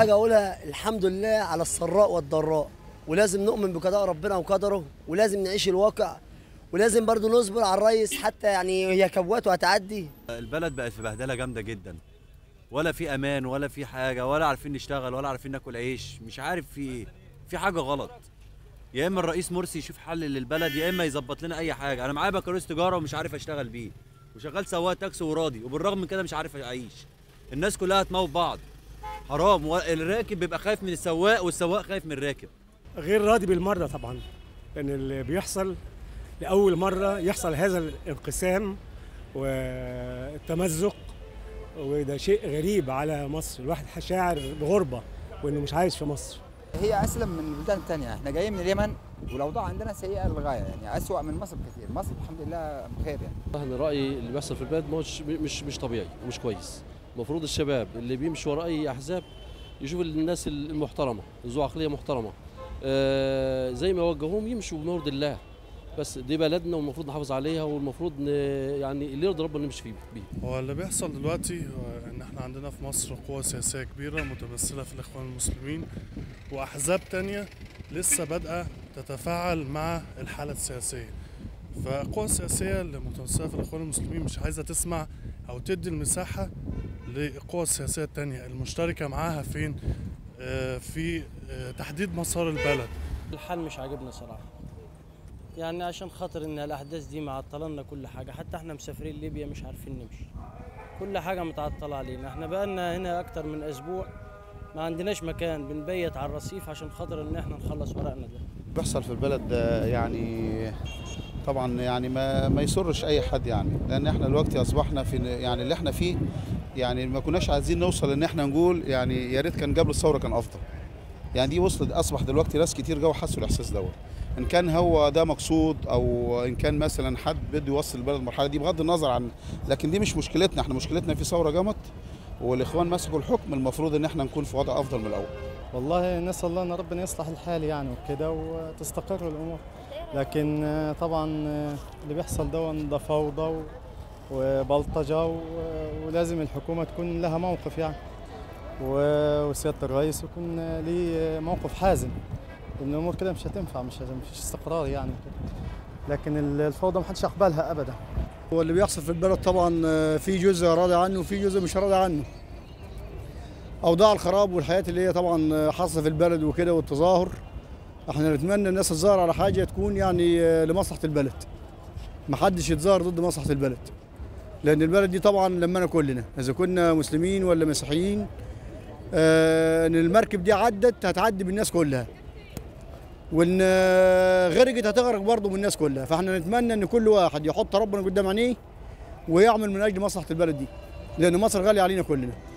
حاجه اقولها الحمد لله على السراء والضراء ولازم نؤمن بقضاء ربنا وقدره ولازم نعيش الواقع ولازم برضو نصبر على الرئيس حتى يعني هي كبوات وهتعدي البلد بقت في بهدله جامده جدا ولا في امان ولا في حاجه ولا عارفين نشتغل ولا عارفين ناكل عيش مش عارف في ايه في حاجه غلط يا اما الرئيس مرسي يشوف حل للبلد يا اما يظبط لنا اي حاجه انا معايا بكالوريوس تجاره ومش عارف اشتغل بيه وشغال سواق تاكسي وراضي وبالرغم من كده مش عارف اعيش الناس كلها هتموت بعض حرام الراكب بيبقى خايف من السواق والسواق خايف من الراكب غير راضي بالمره طبعا لان اللي بيحصل لاول مره يحصل هذا الانقسام والتمزق وده شيء غريب على مصر الواحد شاعر بغربه وانه مش عايش في مصر هي اسلم من البلدان الثانيه احنا جايين من اليمن والاوضاع عندنا سيئه للغايه يعني اسوء من مصر كثير مصر الحمد لله بخير يعني انا رايي اللي بيحصل في البلد مش مش مش طبيعي ومش كويس المفروض الشباب اللي بيمشوا ورا اي احزاب يشوف الناس المحترمه ذو عقليه محترمه آه زي ما وجهوهم يمشوا بمورد الله بس دي بلدنا والمفروض نحافظ عليها والمفروض ن... يعني اللي يرضي ربنا نمشي فيه بيه هو اللي بيحصل دلوقتي هو ان احنا عندنا في مصر قوة سياسية كبيرة متمثلة في الاخوان المسلمين واحزاب تانية لسه بادئة تتفاعل مع الحالة السياسية فالقوى السياسية اللي متمثلة في الاخوان المسلمين مش عايزة تسمع او تدي المساحة للقوى السياسية التانية المشتركة معاها فين آه في آه تحديد مسار البلد الحال مش عاجبنا صراحة يعني عشان خاطر ان الاحداث دي معطله لنا كل حاجه حتى احنا مسافرين ليبيا مش عارفين نمشي كل حاجه متعطله علينا احنا بقالنا هنا اكتر من اسبوع ما عندناش مكان بنبيت على الرصيف عشان خاطر ان احنا نخلص ورقنا ده بيحصل في البلد ده يعني طبعا يعني ما ما يسرش اي حد يعني لان احنا دلوقتي اصبحنا في يعني اللي احنا فيه يعني ما كناش عايزين نوصل ان احنا نقول يعني يا ريت كان قبل الثوره كان افضل يعني دي وصلت اصبح دلوقتي ناس كتير جو حسوا الاحساس دوت ان كان هو ده مقصود او ان كان مثلا حد بده يوصل البلد المرحله دي بغض النظر عن لكن دي مش مشكلتنا احنا مشكلتنا في ثوره قامت والاخوان مسكوا الحكم المفروض ان احنا نكون في وضع افضل من الاول والله نسال الله ان ربنا يصلح الحال يعني وكده وتستقر الامور لكن طبعا اللي بيحصل ده ده فوضى وبلطجه ولازم الحكومه تكون لها موقف يعني وسياده الرئيس يكون ليه موقف حازم ان الامور كده مش هتنفع مش مفيش استقرار يعني كده لكن الفوضى ما حدش يقبلها ابدا هو اللي بيحصل في البلد طبعا في جزء راضي عنه وفي جزء مش راضي عنه اوضاع الخراب والحياه اللي هي طبعا حاصله في البلد وكده والتظاهر احنا نتمنى الناس تظاهر على حاجه تكون يعني لمصلحه البلد ما حدش يتظاهر ضد مصلحه البلد لان البلد دي طبعا لمنا كلنا اذا كنا مسلمين ولا مسيحيين آه ان المركب دي عدت هتعدي بالناس كلها وان غرقت هتغرق برضه من الناس كلها فاحنا نتمنى ان كل واحد يحط ربنا قدام عينيه ويعمل من اجل مصلحه البلد دي لان مصر غاليه علينا كلنا